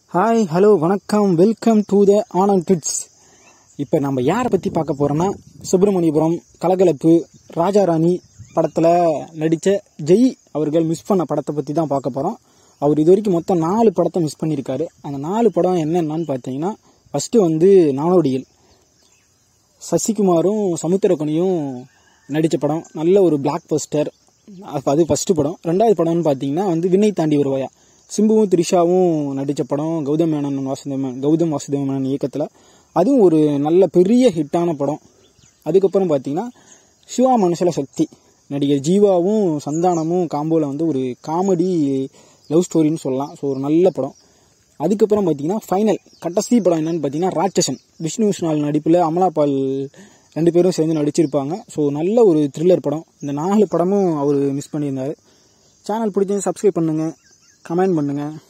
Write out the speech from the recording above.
hi hello வணக்கம் welcome to the Anand kids இப்போ நம்ம யாரை பற்றி பார்க்க போகிறோன்னா சுப்பிரமணியபுரம் கலகலப்பு ராஜாராணி படத்தில் நடித்த ஜெய் அவர்கள் மிஸ் பண்ண படத்தை பற்றி தான் பார்க்க போகிறோம் அவர் இது வரைக்கும் மொத்தம் நாலு படத்தை மிஸ் பண்ணியிருக்காரு அந்த நாலு படம் என்னென்னு பார்த்தீங்கன்னா ஃபஸ்ட்டு வந்து நானோடியில் சசிகுமாரும் சமுத்திரக்கனியும் நடித்த படம் நல்ல ஒரு பிளாக் பஸ்டர் அது ஃபஸ்ட்டு படம் ரெண்டாவது படம்னு பார்த்தீங்கன்னா வந்து விண்ணை தாண்டி வருவாயா சிம்புவும் த்ரிஷாவும் நடித்த படம் கௌதம் மேனன் வாசுதேவன் கௌதம் வாசுதேவ மேனன் இயக்கத்தில் அதுவும் ஒரு நல்ல பெரிய ஹிட்டான படம் அதுக்கப்புறம் பார்த்தீங்கன்னா சிவா மனுஷல சக்தி நடிகர் ஜீவாவும் சந்தானமும் காம்போவில் வந்து ஒரு காமெடி லவ் ஸ்டோரின்னு சொல்லலாம் ஸோ ஒரு நல்ல படம் அதுக்கப்புறம் பார்த்தீங்கன்னா ஃபைனல் கடைசி படம் என்னன்னு பார்த்தீங்கன்னா ராட்சசன் விஷ்ணு விஷால் நடிப்பில் அமலாபால் ரெண்டு பேரும் சேர்ந்து நடிச்சிருப்பாங்க ஸோ நல்ல ஒரு த்ரில்லர் படம் இந்த நாலு படமும் அவர் மிஸ் பண்ணியிருந்தார் சேனல் பிடிச்சது சப்ஸ்கிரைப் பண்ணுங்கள் கமெண்ட் பண்ணுங்கள்